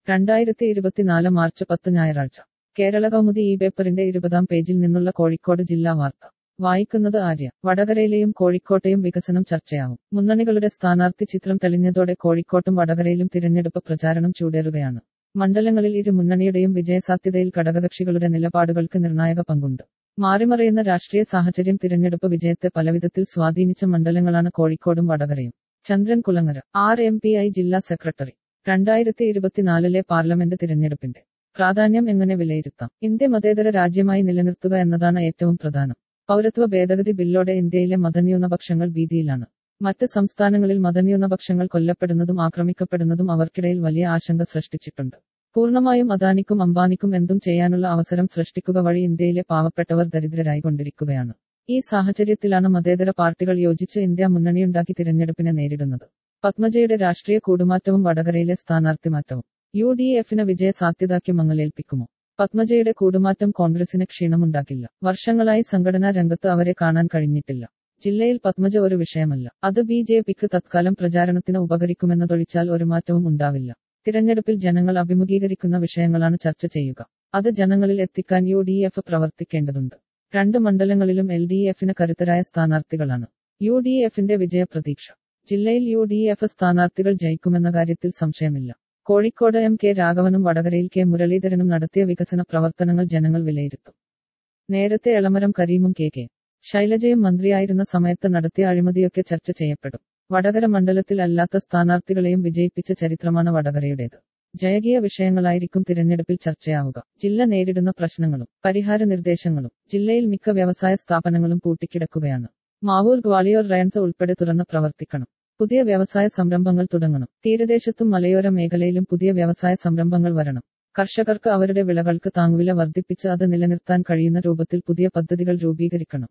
രണ്ടായിരത്തി ഇരുപത്തിനാല് മാർച്ച് പത്ത് ഞായറാഴ്ച കേരള കൗമുദി ഈ പേപ്പറിന്റെ ഇരുപതാം പേജിൽ നിന്നുള്ള കോഴിക്കോട് ജില്ലാ വാർത്ത വായിക്കുന്നത് ആര്യ വടകരയിലെയും കോഴിക്കോട്ടെയും വികസനം ചർച്ചയാവും മുന്നണികളുടെ സ്ഥാനാർത്ഥി ചിത്രം തെളിഞ്ഞതോടെ കോഴിക്കോട്ടും വടകരയിലും തിരഞ്ഞെടുപ്പ് പ്രചാരണം ചൂടേറുകയാണ് മണ്ഡലങ്ങളിൽ ഇരു മുന്നണിയുടെയും വിജയസാധ്യതയിൽ ഘടകകക്ഷികളുടെ നിലപാടുകൾക്ക് നിർണായക പങ്കുണ്ട് മാറിമറിയുന്ന രാഷ്ട്രീയ സാഹചര്യം തിരഞ്ഞെടുപ്പ് വിജയത്തെ പലവിധത്തിൽ സ്വാധീനിച്ച മണ്ഡലങ്ങളാണ് കോഴിക്കോടും വടകരയും Chandran Kulangara R M P I ജില്ലാ സെക്രട്ടറി രണ്ടായിരത്തി ഇരുപത്തിനാലിലെ പാർലമെന്റ് തിരഞ്ഞെടുപ്പിന്റെ പ്രാധാന്യം എങ്ങനെ വിലയിരുത്താം ഇന്ത്യ മതേതര രാജ്യമായി നിലനിർത്തുക എന്നതാണ് ഏറ്റവും പ്രധാനം പൗരത്വ ഭേദഗതി ബില്ലോടെ ഇന്ത്യയിലെ മതന്യൂനപക്ഷങ്ങൾ ഭീതിയിലാണ് മറ്റ് സംസ്ഥാനങ്ങളിൽ മതന്യൂനപക്ഷങ്ങൾ കൊല്ലപ്പെടുന്നതും ആക്രമിക്കപ്പെടുന്നതും അവർക്കിടയിൽ വലിയ ആശങ്ക സൃഷ്ടിച്ചിട്ടുണ്ട് പൂർണ്ണമായും അദാനിക്കും അംബാനിക്കും എന്തും ചെയ്യാനുള്ള അവസരം സൃഷ്ടിക്കുക വഴി ഇന്ത്യയിലെ പാവപ്പെട്ടവർ ദരിദ്രരായി കൊണ്ടിരിക്കുകയാണ് ഈ സാഹചര്യത്തിലാണ് മതേതര പാർട്ടികൾ യോജിച്ച് ഇന്ത്യ മുന്നണിയുണ്ടാക്കി തിരഞ്ഞെടുപ്പിനെ നേരിടുന്നത് പത്മജയുടെ രാഷ്ട്രീയ കൂടുമാറ്റവും വടകരയിലെ സ്ഥാനാർത്ഥി മാറ്റവും യു ഡി എഫിന് വിജയ സാധ്യതയ്ക്ക് മങ്ങലേൽപ്പിക്കുമോ പത്മജയുടെ കൂടുമാറ്റം കോൺഗ്രസിന് ക്ഷീണമുണ്ടാക്കില്ല വർഷങ്ങളായി സംഘടനാ രംഗത്ത് അവരെ കാണാൻ കഴിഞ്ഞിട്ടില്ല ജില്ലയിൽ പത്മജ ഒരു വിഷയമല്ല അത് ബി ജെ പിക്ക് തത്കാലം പ്രചാരണത്തിന് ഉപകരിക്കുമെന്നതൊഴിച്ചാൽ ഒരു മാറ്റവും ഉണ്ടാവില്ല തിരഞ്ഞെടുപ്പിൽ ജനങ്ങൾ അഭിമുഖീകരിക്കുന്ന വിഷയങ്ങളാണ് ചർച്ച ചെയ്യുക അത് ജനങ്ങളിൽ എത്തിക്കാൻ യു ഡി എഫ് പ്രവർത്തിക്കേണ്ടതുണ്ട് രണ്ട് മണ്ഡലങ്ങളിലും എൽ ഡി എഫിന് കരുത്തരായ സ്ഥാനാർത്ഥികളാണ് യു ഡി എഫിന്റെ വിജയപ്രതീക്ഷ ജില്ലയിൽ യു ഡി എഫ് സ്ഥാനാർത്ഥികൾ ജയിക്കുമെന്ന കാര്യത്തിൽ സംശയമില്ല കോഴിക്കോട് എം കെ രാഘവനും വടകരയിൽ കെ മുരളീധരനും നടത്തിയ വികസന പ്രവർത്തനങ്ങൾ ജനങ്ങൾ വിലയിരുത്തും നേരത്തെ എളമരം കരീമും കെ കെ ശൈലജയും മന്ത്രിയായിരുന്ന സമയത്ത് നടത്തിയ അഴിമതിയൊക്കെ ചർച്ച ചെയ്യപ്പെടും വടകര മണ്ഡലത്തിൽ അല്ലാത്ത സ്ഥാനാർത്ഥികളെയും വിജയിപ്പിച്ച ചരിത്രമാണ് വടകരയുടേത് ജയകീയ വിഷയങ്ങളായിരിക്കും തിരഞ്ഞെടുപ്പിൽ ചർച്ചയാവുക ജില്ല നേരിടുന്ന പ്രശ്നങ്ങളും പരിഹാര നിർദ്ദേശങ്ങളും ജില്ലയിൽ മിക്ക വ്യവസായ സ്ഥാപനങ്ങളും പൂട്ടിക്കിടക്കുകയാണ് മാവൂർ ഗ്വാളിയോർ റയൻസ് ഉൾപ്പെടെ തുറന്ന് പ്രവർത്തിക്കണം പുതിയ വ്യവസായ സംരംഭങ്ങൾ തുടങ്ങണം തീരദേശത്തും മലയോര മേഖലയിലും പുതിയ വ്യവസായ സംരംഭങ്ങൾ വരണം കർഷകർക്ക് അവരുടെ വിളകൾക്ക് താങ്ങുവില വർദ്ധിപ്പിച്ച് അത് നിലനിർത്താൻ കഴിയുന്ന രൂപത്തിൽ പുതിയ പദ്ധതികൾ രൂപീകരിക്കണം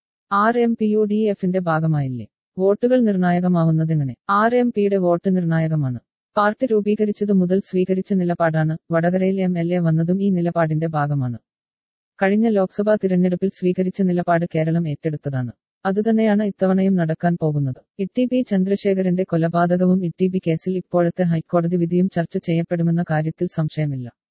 R M P U D എഫിന്റെ ഭാഗമായില്ലേ വോട്ടുകൾ നിർണായകമാവുന്നതെങ്ങനെ ആർ എം പിയുടെ വോട്ട് നിർണായകമാണ് പാർട്ടി രൂപീകരിച്ചതു മുതൽ സ്വീകരിച്ച നിലപാടാണ് വടകരയിൽ എം എൽ എ വന്നതും ഈ നിലപാടിന്റെ ഭാഗമാണ് കഴിഞ്ഞ ലോക്സഭാ തിരഞ്ഞെടുപ്പിൽ സ്വീകരിച്ച നിലപാട് കേരളം ഏറ്റെടുത്തതാണ് അതുതന്നെയാണ് ഇത്തവണയും നടക്കാൻ പോകുന്നത് ഇട്ടി പി ചന്ദ്രശേഖരന്റെ കൊലപാതകവും ഇട്ടി പി കേസിൽ ഇപ്പോഴത്തെ ഹൈക്കോടതി വിധിയും ചർച്ച ചെയ്യപ്പെടുമെന്ന കാര്യത്തിൽ സംശയമില്ല